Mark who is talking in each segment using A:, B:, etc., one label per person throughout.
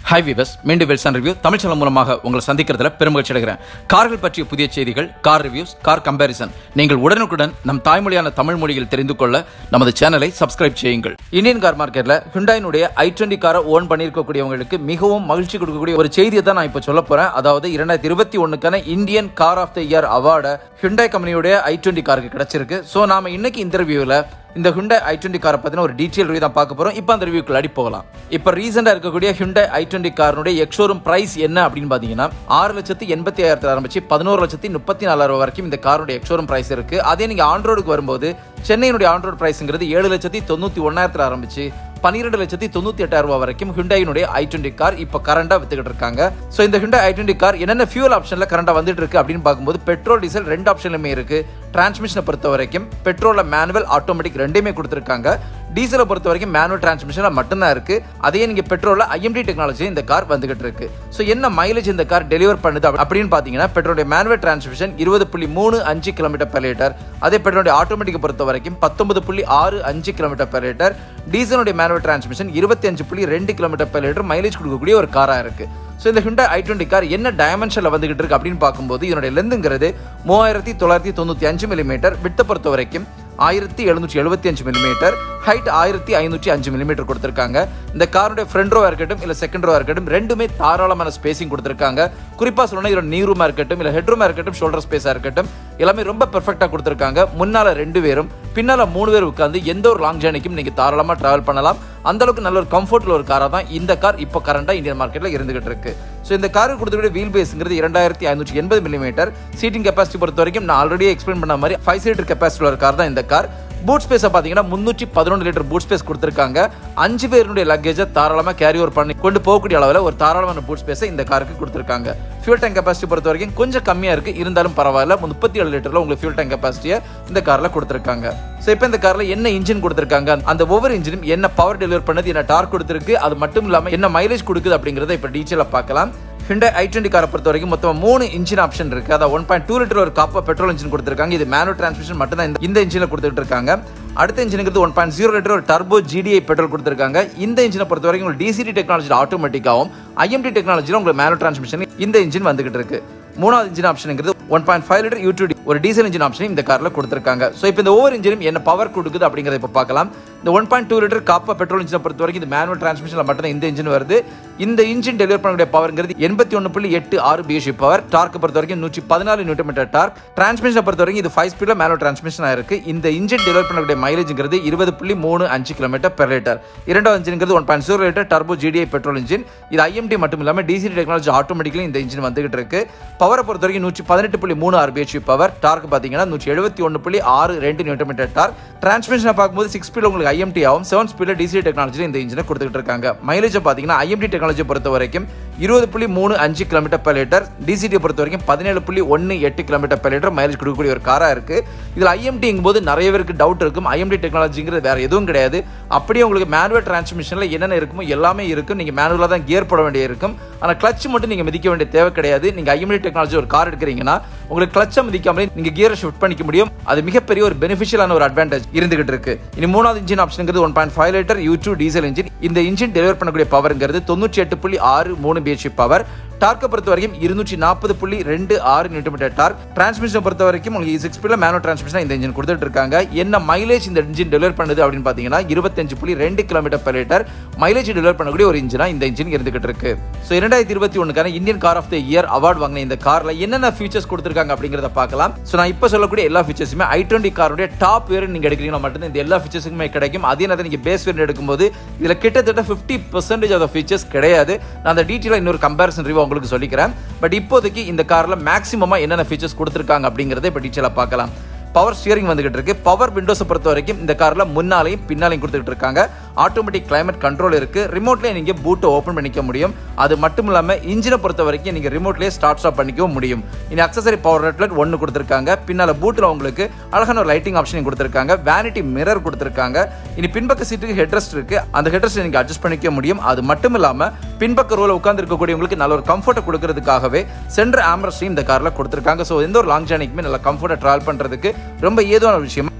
A: Hi viewers மீண்டும் வெல்சன் review Tamil channel மூலமாக உங்களை சந்திக்கிறதுல பெருமகிழ்ச்சி அடைகிறேன் கார்கள் பற்றிய புதிய செய்திகள் கார் ரிவ்யூஸ் கார் கம்பேரிசன் நீங்கள் உடனுக்குடன் நம் தாய்மொழியான தமிழ் மொழியில் தெரிந்து கொள்ள நமது சேனலை சப்ஸ்கிரைப் செய்யுங்கள் இந்தியன் கார் மார்க்கெட்ல ஹுண்டாயினுடைய ஐ டுவெண்ட்டி காரை ஓன் பண்ணியிருக்கக்கூடியவங்களுக்கு மிகவும் மகிழ்ச்சி கொடுக்கக்கூடிய ஒரு செய்தியை தான் நான் இப்போ சொல்ல போறேன் அதாவது இரண்டாயிரத்தி இருபத்தி ஒண்ணுக்கான Indian car of the year அவார்டை ஹுண்டாய் கம்பெனியுடைய ஐ டுவெண்ட்டி காருக்கு கிடைச்சிருக்கு ஸோ நாம இன்னைக்கு இந்த ரிவ்யூவில் இந்த ஹுண்டை ஐ டுவெண்ட்டி காரை பற்றின ஒரு டீட்டெயில் ரிவ்யூ தான் பார்க்க போகிறோம் இப்போ அந்த ரிவ்யூக்குள்ள அடி போகலாம் இப்போ ரீசெண்டாக இருக்கக்கூடிய ஹுண்டை ஐ டுவெண்ட்டி காரனுடைய எக்ஷோரூம் பிரைஸ் என்ன அப்படின்னு பார்த்தீங்கன்னா ஆறு லட்சத்தி எண்பத்தி ஆயிரத்தில் ஆரம்பிச்சு பதினோரு லட்சத்தி முப்பத்தி நாலாயிரம் வரைக்கும் இந்த காருடைய எக்ஷோரூம் பிரைஸ் இருக்கு அதே நீங்கள் ஆண்ட்ரோடுக்கு வரும்போது சென்னையினுடைய ஆண்ட்ரோட் பிரைஸ்ங்கிறது ஏழு லட்சத்தி தொண்ணூற்றி ஒன்னாயிரத்தில் ஆரம்பிச்சு பன்னிரெண்டு லட்சத்தி தொண்ணூத்தி எட்டாயிரம் ரூபாய் வரைக்கும் ஹுண்டாயினுடைய ஐ டுவெண்ட்டி கார் இப்போ கரண்டா வித்துக்கிட்டு இருக்காங்க ஸோ இந்த ஹுண்டா ஐ டுவெண்ட்டி கார் என்னென்ன ஃபியூல் ஆப்ஷன்ல கரண்டா வந்துட்டு இருக்கு அப்படின்னு பார்க்கும்போது பெட்ரோல் டீசல் ரெண்டு ஆப்ஷன்லுமே இருக்கு டிரான்ஸ்மிஷனை பொறுத்த வரைக்கும் பெட்ரோல்ல மேனுவல் ஆட்டோமேட்டிக் ரெண்டுமே கொடுத்துருக்காங்க டீசலை பொறுத்த வரைக்கும் மேனுவல் டிரான்ஸ்மிஷனில் மட்டும்தான் இருக்கு அதே நீங்க பெட்ரோல்ல ஐஎம்டி டெக்னாலஜி இந்த கார் வந்துகிட்டு இருக்கு ஸோ என்ன மைலேஜ் இந்த கார் டெலிவர் பண்ணுது அப்படி- அப்படின்னு பார்த்தீங்கன்னா பெட்ரோலுடைய மேனுவல் டிரான்ஸ்மிஷன் இருபது புள்ளி மூணு அஞ்சு கிலோமீட்டர் per லிட்டர் அதே பெட்ரோலுடைய ஆட்டோமேட்டிக் பொறுத்த வரைக்கும் பத்தொன்பது புள்ளி ஆறு அஞ்சு கிலோமீட்டர் per லிட்டர் டீசலுடைய மேனுவல் டிரான்ஸ்மிஷன் இருபத்தி அஞ்சு புள்ளி ரெண்டு கிலோமீட்டர் per லிட்டர் மைலேஜ் கொடுக்கக்கூடிய ஒரு காராக இருக்கு ஸோ இந்த ஹுண்டா ஐ டுவெண்ட்டி கார் என்ன டைமென்ஷனில் வந்துகிட்டு இருக்கு அப்படின்னு பார்க்கும்போது இதனுடைய லெந்துங்கிறது மூவாயிரத்தி தொள்ளாயிரத்தி தொண்ணூற்றி அஞ்சு மில்லிமீட்டர் விட்ட பொறுத்த வரைக்கும் ஆயிரத்தி எழுநூற்றி எழுபத்தி அஞ்சு மில்லிமீட்டர் ஹைட் ஆயிரத்தி ஐநூற்றி அஞ்சு மில்லிமீட்டர் கொடுத்துருக்காங்க இந்த காருடைய ஃப்ரண்ட் ரோவா இருக்கட்டும் இல்லை செகண்ட் ரோவா இருக்கட்டும் ரெண்டுமே தாராளமான ஸ்பேசிங் கொடுத்துருக்காங்க குறிப்பாக சொல்லணும் இதோட நீ ரூமா இருக்கட்டும் இல்லை ஹெட் ரூமா இருக்கட்டும் ஷோல்டர் ஸ்பேஸாக இருக்கட்டும் எல்லாமே ரொம்ப பெர்ஃபெக்டாக கொடுத்துருக்காங்க முன்னால ரெண்டு பேரும் பின்னால மூணு பேர் உட்காந்து எந்த ஒரு லாங் ஜேர்னிக்கும் நீங்கள் தாராளமாக டிராவல் பண்ணலாம் அந்த அளவுக்கு நல்ல ஒரு கம்ஃபர்ட்ல ஒரு காராக தான் இந்த கார் இப்போ கரண்டாக இந்தியன் மார்க்கெட்டில் இருந்துகிட்டு இருக்கு ஸோ இந்த காருக்கு கொடுத்துக்கூடிய வீல் பேஸ்ங்கிறது இரண்டாயிரத்தி ஐநூற்றி எண்பது மில்லிமீட்டர் சீட்டிங் கெப்பாசிட்டி பொறுத்த வரைக்கும் நான் ஆல்ரெடி எக்ஸ்பிளைன் பண்ண மாதிரி ஃபைவ் சீட்டர் கெப்பாசிட்டி உள்ள கார் தான் இந்த கார் பூட் ஸ்பேஸை பார்த்தீங்கன்னா முந்நூற்றி பதினொன்று லிட்டர் பூட் ஸ்பேஸ் கொடுத்துருக்காங்க அஞ்சு பேருடைய லக்கேஜை தாராளமாக கேரி ஓவர் பண்ணி கொண்டு போகக்கூடிய அளவில் ஒரு தாராளமான பூட் ஸ்பேஸை இந்த காருக்கு கொடுத்துருக்காங்க ஃபியூல் டேங்க் கெப்பாசிட்டி பொறுத்த வரைக்கும் கொஞ்சம் கம்மியாக இருக்குது இருந்தாலும் பரவாயில்ல முப்பத்தி ஏழு லிட்டரில் உங்களுக்கு ஃபியூல் டேங்க் கெப்பாசிட்டியை இந்த காரில் கொடுத்துருக்காங்க ஸோ இப்போ இந்த காரில் என்ன இன்ஜின் கொடுத்துருக்காங்க அந்த ஒவ்வொரு இன்ஜினும் என்ன பவர் டெலிவர் பண்ணது என்ன டார்க் கொடுத்துருக்கு அது மட்டும் இல்லாமல் என்ன மைலேஜ் கொடுக்குது அப்படிங்கிறத இப்போ டீச்சரில் பார்க்கலாம் ஹிண்டை ஐ டுவெண்ட்டி காரை பொறுத்த வரைக்கும் மொத்தம் மூணு இன்ஜின் ஆப்ஷன் இருக்கு அதாவது ஒன் பாயிண்ட் டூ லிட்டர் ஒரு காப்பா பெட்ரோல் இன்ஜின் கொடுத்துருக்காங்க இது மேனுவல் டிரான்ஸ்மிஷன் மட்டும் தான் இந்த- இந்த இன்ஜினில் கொடுத்துட்டு இருக்காங்க அடுத்த இன்ஜினுக்கு ஒன் பாயிண்ட் ஜீரோ லிட்டர் ஒரு டர்போ ஜிடிஐ பெட்ரோல் கொடுத்துருக்காங்க இந்த இன்ஜினை பொறுத்த வரைக்கும் உங்களுக்கு டிசிடி டெக்னாலஜி ஆட்டோமேட்டிக்காகவும் ஐஎம்டி டெக்னாலஜியில் உங்களுக்கு மேனுவல் டிரான்ஸ்மிஷன் இந்த இன்ஜின் வந்துகிட்டு இருக்கு மூணாவது இன்ஜின் ஆப்ஷனுங்கிறது ஒன் பாயிண்ட் ஃபைவ் லிட்டர் யூடிடி ஒரு டீசல் இன்ஜின் ஆப்ஷன் இந்த காரில் கொடுத்துருக்காங்க ஸோ இப்போ இந்த ஒவ்வொரு இன்ஜினும் என்ன பவர் கொடுக்குது அப்படிங்கிறத இப்போ பார்க்கலாம் இந்த one point two litre Kappa petrol இன்ஜினை பொறுத்த வரைக்கும் இது மேனுவல் டிரான்ஸ்மிஷனில் மட்டும்தான் இந்த இன்ஜின் வருது இந்த இன்ஜின் டெலிவர் பண்ணக்கூடிய பவர்ங்கிறது எண்பத்தி ஒன்று புள்ளி எட்டு ஆறு பிஎஸ்சி பவர் டார்க் பொறுத்த வரைக்கும் நூற்றி பதினாலு நியூட்டன் மீட்டர் டார்க் டிரான்ஸ்மிஷனை பொறுத்த வரைக்கும் இது ஃபைவ் ஸ்பீடில் மேனுவல் டிரான்ஸ்மிஷன் இருக்கு இந்த இன்ஜின் டெலிவர் பண்ணக்கூடிய மைலேஜ்ங்கிறது இருபது புள்ளி மூணு அஞ்சு கிலோமீட்டர் பெர் லிட்டர் இரண்டாவது இன்ஜின்ங்கிறது one point zero litre turbo GDI petrol engine இது ஐஎம்டி மட்டும் இல்லாமல் டிசிடி டெக்னாலஜி ஆட்டோமேட்டிக்கலி இந்த இன்ஜின் வந்துகிட்டு இருக்கு பவரை பொறுத்த வரைக்கும் நூற்றி பதினெட்டு புள்ளி மூணு ஆறு பிஹெச்பி பவர் டார்க் பார்த்தீங்கன்னா நூற்றி எழுபத்தி ஒன்று புள்ளி ஆறு ரெண்டு நியூட்டன் மீட்டர் டார்க் டிரான்ஸ்மிஷனை பார்க்கும்போது சிக்ஸ் ஸ்பீடில் உங்களுக்கு ஐஎம்டி ஆகும் செவன் ஸ்பீடில் டிசிடி டெக்னாலஜி இந்த இன்ஜினை கொடுத்துட்டு இருக்காங்க மைலேஜை பார்த்தீங்கன்னா ஐஎம்டி டெக்னாலஜி பொறுத்த வரைக்கும் இருபது புள்ளி மூணு அஞ்சு கிலோமீட்டர் per லிட்டர் டிசிடி பொறுத்த வரைக்கும் பதினேழு புள்ளி ஒன்று எட்டு கிலோமீட்டர் per லிட்டர் மைலேஜ் கொடுக்கக்கூடிய ஒரு காராக இருக்கு இதில் ஐஎம்டிங்கும் போது நிறைய பேருக்கு டவுட் இருக்கும் ஐஎம்டி டெக்னாலஜிங்கிறது வேற எதுவும் கிடையாது அப்படியே உங்களுக்கு மேனுவல் டிரான்ஸ்மிஷனில் என்னென்ன இருக்குமோ எல்லாமே இருக்கும் நீங்கள் மேனுவலாக தான் கியர் போட வேண்டிய இருக்கும் ஆனால் கிளச் மட்டும் நீங்கள் மிதிக்க வேண்டிய தேவை கிடையாது நீங்கள் ஐஎம்டி டெக்னாலஜி ஒரு கார் எடுக்கிறீங்கன்னா உங்களுக்கு கிளச்சை மிதிக்காமலே நீங்கள் கியரை ஷிஃப்ட் பண்ணிக்க முடியும் அது மிகப்பெரிய ஒரு பெனிஃபிஷியலான ஒரு அட்வான்டேஜ் இருந்துகிட்டு இருக்கு இனி மூணாவது இன்ஜின் ஆப்ஷனுங்கிறது one point five litre U two diesel engine இந்த இன்ஜின் டெலிவர் பண்ணக்கூடிய பவர்ங்கிறது தொண்ணூற்றி எட்டு புள்ளி ஆறு மூணு பிஹெச்பி பவர் டார்க்கை பொறுத்த வரைக்கும் இருநூற்றி நாற்பது புள்ளி ரெண்டு ஆறு நியூட்டன் மீட்டர் டார்க் டிரான்ஸ்மிஷனை பொறுத்த வரைக்கும் உங்களுக்கு சிக்ஸ் ஸ்பீடில் மேனுவல் டிரான்ஸ்மிஷன் இந்த இன்ஜின் கொடுத்துட்டு இருக்காங்க என்ன மைலேஜ் இந்த இன்ஜின் டெலிவர் பண்ணுது அப்படின்னு பார்த்தீங்கன்னா இருபத்தஞ்சு புள்ளி ரெண்டு kilometre per litre mileage deliver பண்ணக்கூடிய ஒரு இன்ஜினா இந்த இன்ஜின் இருந்துகிட்டு இருக்கு ஸோ இரண்டாயிரத்தி இருபத்தி ஒன்றுக்கான Indian car of the year award வாங்கின இந்த கார்ல என்னென்ன ஃபீச்சர்ஸ் கொடுத்துருக்காங்க அப்படிங்கிறத பார்க்கலாம் ஸோ நான் இப்போ சொல்லக்கூடிய எல்லா ஃபீச்சர்ஸுமே ஐ டுவெண்ட்டி காருடைய டாப் வேர் நீங்க எடுக்கிறீங்கன்னா மட்டும்தான் இந்த எல்லா ஃபீச்சர்ஸுமே கிடைக்கும் அதே நேரத்தில் நீங்க பேஸ் வேர் எடுக்கும்போது இதுல கிட்டத்தட்ட ஃபிஃப்டி பர்சன்டேஜ் ஆஃப் ஃபீச்சர்ஸ் கிடையாது நான் அந்த டீட்டெயிலாக இன்னொரு கம்பேரிசன் ரிவ்யூ உங்களுக்கு சொல்லிக்கிறேன் பட் இப்போதைக்கு இந்த கார்ல மேக்ஸிமமா என்னென்ன ஃபீச்சர்ஸ் கொடுத்துருக்காங்க அப்படிங்கிறத இப்போ டீட்டெயிலாக பார்க்கலாம் பவர் ஸ்டியரிங் வந்துகிட்டு இருக்கு பவர் விண்டோஸை பொறுத்த வரைக்கும் இந்த கார்ல முன்னாலையும் பின்னாலையும் கொடுத்துட்டு இருக்காங்க ஆட்டோமேட்டிக் கிளைமேட் கண்ட்ரோல் இருக்கு ரிமோட்லேயே நீங்க பூட்டை ஓப்பன் பண்ணிக்க முடியும் அது மட்டும் இல்லாம இன்ஜினை பொறுத்த வரைக்கும் நீங்க ரிமோட்லேயே ஸ்டார்ட் ஸ்டாப் பண்ணிக்கவும் முடியும் இனி அக்சசரி பவர் அவுட்லெட் ஒன்று கொடுத்துருக்காங்க பின்னால பூட்டில் உங்களுக்கு அழகான ஒரு லைட்டிங் ஆப்ஷன் கொடுத்துருக்காங்க வேனிட்டி மிரர் கொடுத்துருக்காங்க இனி பின்பக்க சீட்டுக்கு ஹெட்ரஸ்ட் இருக்கு அந்த ஹெட்ரஸ்ட் நீங்க அட்ஜஸ்ட் பண்ணிக்க முடியும் அது மட்டும் இல்லாம பின்பக்க ரோல உட்கார்ந்து இருக்கக்கூடியவங்களுக்கு நல்ல ஒரு கம்ஃபர்ட்டை கொடுக்கறதுக்காகவே சென்டர் ஆம்ரஸ்டையும் இந்த கார்ல கொடுத்துருக்காங்க ஸோ எந்த ஒரு லாங் ஜேர்னிக்குமே நல்ல கம்ஃபர்ட்டை ட்ராவல் பண்றதுக்கு ரொம்ப ஏதுவான விஷயம்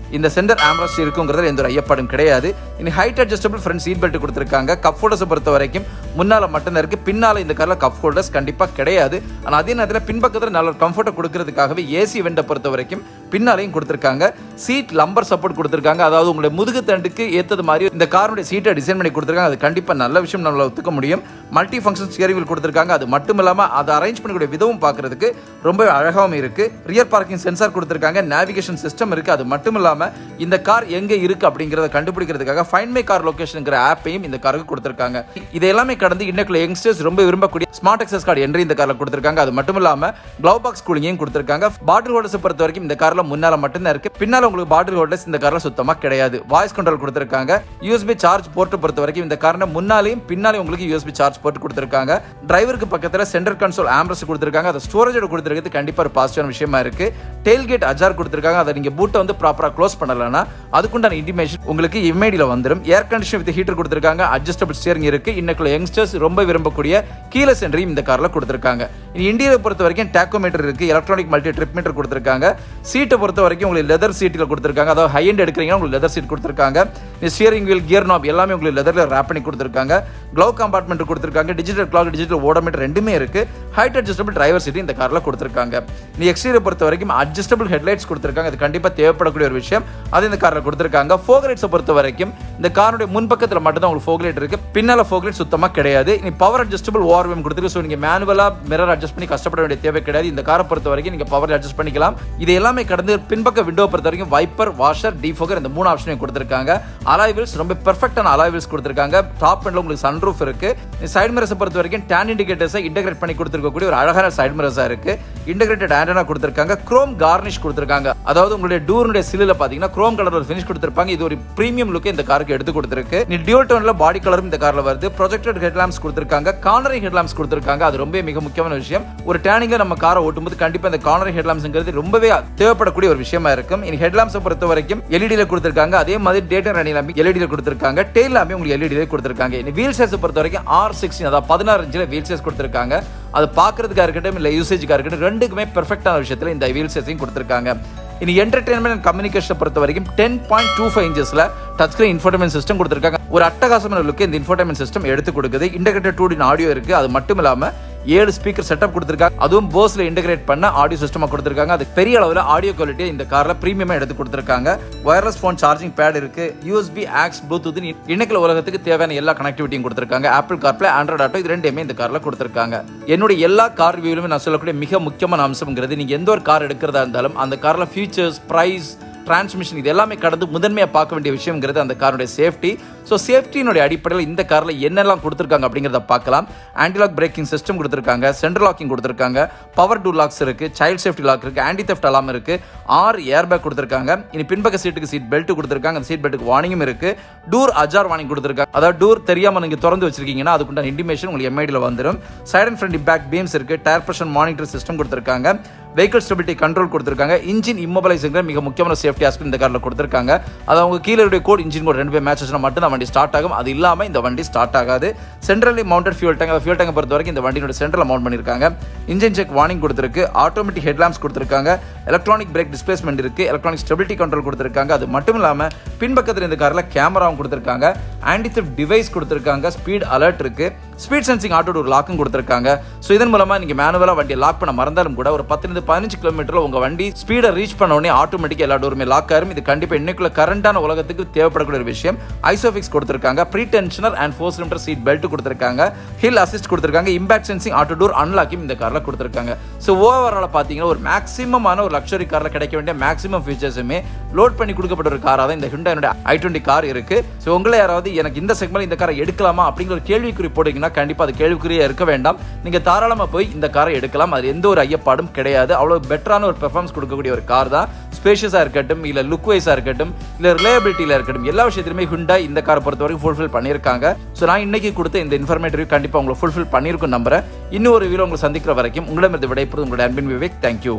A: இந்த சென்டர் ஆம்ரஸ்ட் இருக்குங்கிறதுல எந்த ஒரு ஐயப்பாடும் கிடையாது இனி height adjustable front seat belt கொடுத்துருக்காங்க கப் ஹோல்டர்ஸை பொறுத்த வரைக்கும் முன்னால மட்டும்தான் இருக்கு பின்னால இந்த காரில் கப் ஹோல்டர்ஸ் கண்டிப்பாக கிடையாது ஆனால் அதே நேரத்தில் பின்பக்கத்தில் நல்ல கம்ஃபர்ட்டை கொடுக்கறதுக்காகவே ஏசி வெண்டை பொறுத்த வரைக்கும் பின்னாலையும் கொடுத்துருக்காங்க சீட் லம்பர் சப்போர்ட் கொடுத்துருக்காங்க அதாவது உங்களுடைய முதுகு தண்டுக்கு ஏற்றது மாதிரி இந்த காருடைய சீட்டை டிசைன் பண்ணி கொடுத்துருக்காங்க அது கண்டிப்பாக நல்ல விஷயம் நம்மளால் ஒத்துக்க முடியும் மல்டி ஃபங்க்ஷன் ஸ்டியரிங் வீல் கொடுத்துருக்காங்க அது மட்டும் இல்லாமல் அதை அரேஞ்ச் பண்ணக்கூடிய விதமும் பார்க்கறதுக்கு ரொம்ப அழகாகவும் இருக்கு ரியர் பார்க்கிங் சென்சார் கொடுத்துருக்காங்க நேவிகேஷன் சிஸ்டம் இருக்கு அது மட்டும் இல்லாமல் இந்த கார் எங்கே இருக்கு அப்படிங்கிறத கண்டுபிடிக்கிறதுக்காக ஃபைன் மை கார் லொகேஷன்ங்கிற ஆப்பையும் இந்த காருக்கு கொடுத்துருக்காங்க இது எல்லாமே கடந்து இன்னைக்குள்ள யங்ஸ்டர்ஸ் ரொம்ப விரும்பக்கூடிய ஸ்மார்ட் எக்ஸஸ் கார்டு என்று இந்த காரில் கொடுத்துருக்காங்க அது மட்டும் இல்லாமல் க்ளவ் பாக்ஸ் கூலிங்கையும் கொடுத்துருக்காங்க பாட்டில் ஹோல்டர்ஸ் பொறுத்த வரைக்கும் இந்த காரில் முன்னால மட்டும்தான் இருக்கு பின்னால உங்களுக்கு பாட்டில் ஹோல்டர்ஸ் இந்த காரில் சுத்தமாக கிடையாது வாய்ஸ் கண்ட்ரோல் கொடுத்துருக்காங்க யூஎஸ்பி சார்ஜ் போர்ட்டு பொறுத்த வரைக்கும் இந்த காரில் முன்னாலையும் பின்னாலையும் உங்களுக்கு யூஎஸ்பி சார்ஜ் போர்ட் கொடுத்துருக்காங்க டிரைவருக்கு பக்கத்தில் சென்டர் கன்சோல் ஆம்ரஸ் கொடுத்துருக்காங்க அதை ஸ்டோரேஜோட கொடுத்துருக்கிறது கண்டிப்பாக ஒரு பாசிட்டிவான விஷயமா இருக்கு டெயில் கேட் அஜார் கொடுத்துருக்காங்க அதை நீங்கள் பூட்டை வந்து ப்ராப்பராக க்ளோஸ் பண்ணலன்னா அதுக்குண்டான இன்டிமேஷன் உங்களுக்கு இமெயிலில் வந்துடும் ஏர் கண்டிஷன் வித் ஹீட்டர் கொடுத்துருக்காங்க அட்ஜஸ்டபிள் ஸ்டியரிங் இருக்கு இன்னைக்குள்ள யங்ஸ்டர்ஸ் ரொம்ப விரும்பக்கூடிய கீழே சென்றையும் இந்த காரில் கொடுத்துருக்காங்க இனி இந்தியாவை பொறுத்த வரைக்கும் டேக்கோமீட்டர் இருக்கு எலக்ட்ரானிக் மல்டி ட்ரிப் மீட்டர் கொடுத்துருக்காங்க சீட்டை பொறுத்த வரைக்கும் உங்களுக்கு லெதர் சீட்டில் கொடுத்துருக்காங்க அதாவது ஹை எண்ட் எடுக்கிறீங்கன்னா உங்களுக்கு லெதர் சீட் கொடுத்துருக்காங்க ஸ்டியரிங் வீல் கியர் நாப் எல்லாமே உங்களுக்கு லெதரில் ரேப் பண்ணி கொடுத்துருக்காங்க க்ளவ் கம்பார்ட்மெண்ட் கொடுத்துருக்காங்க டிஜிட்டல் கிளாக் டிஜிட்டல் ஓடோமீட்டர் ரெண்டுமே இருக்கு ஹைட் அட்ஜஸ்டபிள் டிரைவர் சீட் இந்த காரில் கொடுத்துருக்காங்க நீ எக்ஸ்டீரியர் பொறுத்த வரைக்கும் அட்ஜஸ்டபிள் ஹெட்லைட்ஸ் கொடுத்துருக்காங்க அது கண்டிப்பாக தேவைப்படக்கூடிய ஒரு விஷயம் அது இந்த காரில் கொடுத்துருக்காங்க ஃபோக்லைட்ஸை பொறுத்த வரைக்கும் இந்த காருடைய முன்பக்கத்தில் மட்டும்தான் உங்களுக்கு ஃபோக்லைட் இருக்கு பின்னால ஃபோக்லைட் சுத்தமாக கிடையாது நீ பவர் அட்ஜஸ்டபிள் ஓஆர்எம் கொடுத்துருக்கு ஸோ நீங்கள் மேனுவலாக மிரர் அட்ஜஸ்ட் பண்ணி கஷ்டப்பட வேண்டிய தேவை கிடையாது இந்த காரை பொறுத்த வரைக்கும் நீங்கள் பவர் அட்ஜஸ்ட் பண்ணிக்கலாம் இது எல்லாமே கடந்து பின்பக்க விண்டோ பொறுத்த வரைக்கும் வைப்பர் வாஷர் டிஃபோகர் இந்த மூணு ஆப்ஷனையும் கொடுத்துருக்காங்க அலாய்வில்ஸ் ரொம்ப பெர்ஃபெக்டான அலாய்வில்ஸ் கொடுத்துருக்காங்க டாப் எண்ட்ல உங்களுக்கு சன்ரூஃப் இருக்கு சைடு மிரர்ஸை பொறுத்த வரைக்கும் டேன் இண்டிகேட்டர்ஸை இன்டெகிரேட் பண்ணி கொடுத்துருக்கக்கூடிய ஒரு அழகான சைடு மிரர்ஸாக இருக்கு இன்டெகிரேட்டட் ஆண்டனா கொடுத்துருக்காங்க குரோம் கார்னிஷ் கொடுத்துருக்காங்க அதாவது உங்களுடைய டூருடைய சில்லில் பார்த்தீங்கன்னா குரோம் கலர் ஒரு ஃபினிஷ் கொடுத்துருப்பாங்க இது ஒரு ப்ரீமியம் லுக் இந்த காருக்கு எடுத்து கொடுத்துருக்கு நீ டியூல் டோன்ல பாடி கலரும் இந்த கார்ல வருது ப்ரொஜெக்டட் ஹெட்லாம்ஸ் கொடுத்துருக்காங்க கார்னரி ஹெட்லாம்ஸ் கொடுத்துருக்காங்க அது ரொம்ப மிக முக்கியமான விஷயம் ஒரு டேனிங்க நம்ம காரை ஓட்டும்போது கண்டிப்பா இந்த கார்னரி ஹெட்லாம்ஸ்ங்கிறது ரொம்பவே தேவைப்படக்கூடிய ஒரு விஷயமா இருக்கும் இனி ஹெட்லாம்ஸை பொறுத்த வரைக்கும் எல்இடியில் கொடுத்துருக்காங்க அதே மாதிரி டேட்டா ரன்னிங் லாம்பி எல்இடியில் கொடுத்துருக்காங்க டெயில் லாம்பி உங்களுக்கு எல்இடியில் கொடுத்துருக்காங்க இனி வீல் சைஸ் பொறுத்த வரைக்கும் ஆர் சிக்ஸ்டின் அதாவது பதினாறு இன்ச்சில் வீல் சைஸ் கொடுத்துருக்காங்க அது பார்க்கறதுக்காக இருக்கட்டும் இல்லை யூசேஜுக்காக இருக்கட்டும் ரெண்டுக்குமே பெர்ஃபெக்டான விஷயத்தில் இந்த வீல் சைஸையும் கொடுத்துருக்காங்க இனி என்டர்டைன்மெண்ட் அண்ட் கம்யூனிகேஷனை பொறுத்த வரைக்கும் டென் பாயிண்ட் டூ ஃபைவ் இன்ச்சஸில் டச் ஸ்கிரீன் இன்ஃபோர்டைன்மெண்ட் சிஸ்டம் கொடுத்துருக்காங்க ஒரு அட்டகாசமான லுக்கு இந்த இன்ஃபோர்டைன்மெண்ட் சிஸ்டம் எடுத்து கொடுக்குது இன்டெகிரேட்டட் டூ டின் ஆடியோ இருக்குது அது மட்டும் இல்லாமல் ஏழு ஸ்பீக்கர் செட்டப் கொடுத்துருக்காங்க அதுவும் போஸ்ல இன்டெகிரேட் பண்ண ஆடியோ சிஸ்டமாக கொடுத்துருக்காங்க அது பெரிய அளவில் ஆடியோ குவாலிட்டி இந்த காரில் ப்ரீமியமாக எடுத்து கொடுத்துருக்காங்க ஒயர்லெஸ் ஃபோன் சார்ஜிங் பேட் இருக்கு யூஎஸ்பி ஆக்ஸ் ப்ளூடூத் இன்னைக்கு உலகத்துக்கு தேவையான எல்லா கனெக்டிவிட்டியும் கொடுத்துருக்காங்க ஆப்பிள் கார்ப்ளே ஆண்ட்ராய்ட் ஆட்டோ இது ரெண்டுமே இந்த காரில் கொடுத்துருக்காங்க என்னுடைய எல்லா கார் ரிவ்யூலுமே நான் சொல்லக்கூடிய மிக முக்கியமான அம்சம்ங்கிறது நீங்கள் எந்த ஒரு கார் எடுக்கிறதா இருந்தாலும் அந்த காரில் ஃபீச்சர்ஸ் ப்ரைஸ் டிரான்ஸ்மிஷன் இது எல்லாமே கடந்து முதன்மையாக பார்க்க வேண்டிய விஷயங்கிறது அந்த காருடைய சேஃப்டி ஸோ சேஃப்டியினுடைய அடிப்படையில் இந்த காரில் என்னெல்லாம் கொடுத்துருக்காங்க அப்படிங்கிறத பார்க்கலாம் ஆன்டிலாக் பிரேக்கிங் சிஸ்டம் கொடுத்துருக்காங்க சென்ட்ரல் லாக்கிங் கொடுத்துருக்காங்க பவர் டூ லாக்ஸ் இருக்கு சைல்ட் சேஃப்டி லாக் இருக்கு ஆன்டி தெஃப்ட் அலாம் இருக்கு ஆறு ஏர் பேக் கொடுத்துருக்காங்க இனி பின்பக்க சீட்டுக்கு சீட் பெல்ட் கொடுத்துருக்காங்க அந்த சீட் பெல்ட்டுக்கு வார்னிங்கும் இருக்கு டூர் அஜார் வார்னிங் கொடுத்துருக்காங்க அதாவது டூர் தெரியாம நீங்க திறந்து வச்சிருக்கீங்கன்னா அதுக்குண்டான இன்டிமேஷன் உங்களுக்கு எம்ஐடியில் வந்துடும் side and front back beams இருக்கு டயர் பிரஷர் மானிட்டர் சிஸ்டம் கொடுத்துருக்காங்க வெஹிக்கிள் ஸ்டெபிலிட்டி கண்ட்ரோல் கொடுத்துருக்காங்க இன்ஜின் இம்மோபலைசிங்கிற மிக முக்கியமான சேஃப்டி ஆஸ்பெக்ட் இந்த காரில் கொடுத்துருக்காங்க அது அவங்க கீழே இருக்க கோட் இன்ஜின் கோட் ரெண்டு பேர் மேட்சஸ்னா மட்டும் தான் வண்டி ஸ்டார்ட் ஆகும் அது இல்லாமல் இந்த வண்டி ஸ்டார்ட் ஆகாது centrally mounted fuel tank fuel டேங்கை பொறுத்த வரைக்கும் இந்த வண்டியோட சென்ட்ரல் மவுண்ட் பண்ணியிருக்காங்க இன்ஜின் செக் வார்னிங் கொடுத்துருக்கு ஆட்டோமேட்டிக் ஹெட்லாம்ஸ் கொடுத்துருக்காங்க எலக்ட்ரானிக் பிரேக் டிஸ்பிளேஸ்மெண்ட் இருக்கு எலக்ட்ரானிக் ஸ்டெபிலிட்டி கண்ட்ரோல் கொடுத்துருக்காங்க அது மட்டும் இல்லாமல் பின்பக்கத்தில் இந்த காரில் கேமராவும் கொடுத்துருக்காங்க ஆன்டி திஃப்ட் டிவைஸ் கொடுத்துருக்காங்க ஸ்பீட் அலர்ட் இருக்கு ஸ்பீட் சென்சிங் ஆட்டோ ஒரு லாக்கும் கொடுத்துருக்காங்க ஸோ இதன் மூலமா நீங்க மேனுவலாக வண்டியை லாக் பண்ண மறந்தாலும் கூட ஒரு பத்துலேருந்து பதினஞ்சு கிலோமீட்டர் உங்க வண்டி ஸ்பீடை ரீச் பண்ண உடனே ஆட்டோமேட்டிக்காக எல்லா டோருமே லாக் ஆகும் இது கண்டிப்பாக இன்னைக்குள்ள கரண்டான உலகத்துக்கு தேவைப்படக்கூடிய ஒரு விஷயம் ஐசோஃபிக்ஸ் கொடுத்துருக்காங்க pretensioner and four cylinder seat belt கொடுத்துருக்காங்க ஹில் அசிஸ்ட் கொடுத்துருக்காங்க impact sensing auto door unlocking இந்த காரில் கொடுத்துருக்காங்க ஸோ ஓவரால் பார்த்தீங்கன்னா ஒரு மேக்ஸிமமான ஒரு லக்ஸரி காரில் கிடைக்க வேண்டிய மேக்ஸிமம் ஃபீச்சர்ஸுமே லோட் பண்ணி கொடுக்கப்பட்ட ஒரு காராக தான் இந்த ஹிண்டாயினுடைய ஐ டுவெண்ட்டி கார் இருக்கு ஸோ உங்களை யாராவது எனக்கு இந்த செக்மெண்ட் இந்த காரை எடுக்கலாமா அப்படிங்கிற ஒரு கேள்விக்குறி போட்டீங்கன்னா கண்டிப்பாக அது கேள்விக்குறியா இருக்க வேண்டாம் நீங்கள் தாராளமாக போய் இந்த காரை எடுக்கலாம் அது எந்த ஒரு ஐயப்பாடும் கிடையாது அவ்வளோ பெட்டரான ஒரு பெர்ஃபார்மன்ஸ் கொடுக்கக்கூடிய ஒரு கார் தான் ஸ்பேஷியஸாக இருக்கட்டும் இல்லை லுக் வைஸாக இருக்கட்டும் இல்லை ரிலையபிலிட்டியில் இருக்கட்டும் எல்லா விஷயத்திலுமே ஹுண்டா இந்த காரை பொறுத்த வரைக்கும் ஃபுல்ஃபில் பண்ணியிருக்காங்க ஸோ நான் இன்னைக்கு கொடுத்த இந்த இன்ஃபர்மேட்டிவ் கண்டிப்பாக உங்களை ஃபுல்ஃபில் பண்ணியிருக்கும் நம்புறேன் இன்னும் ஒரு வீடியோ உங்களை சந்திக்கிற வரைக்கும் உங்களிடமிருந்து விடைபெறும் உங்களுடைய அன்பின் Vivek thank you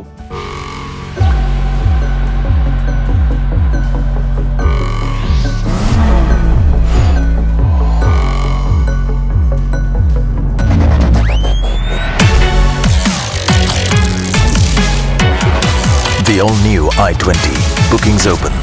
B: The all new i20. Bookings open.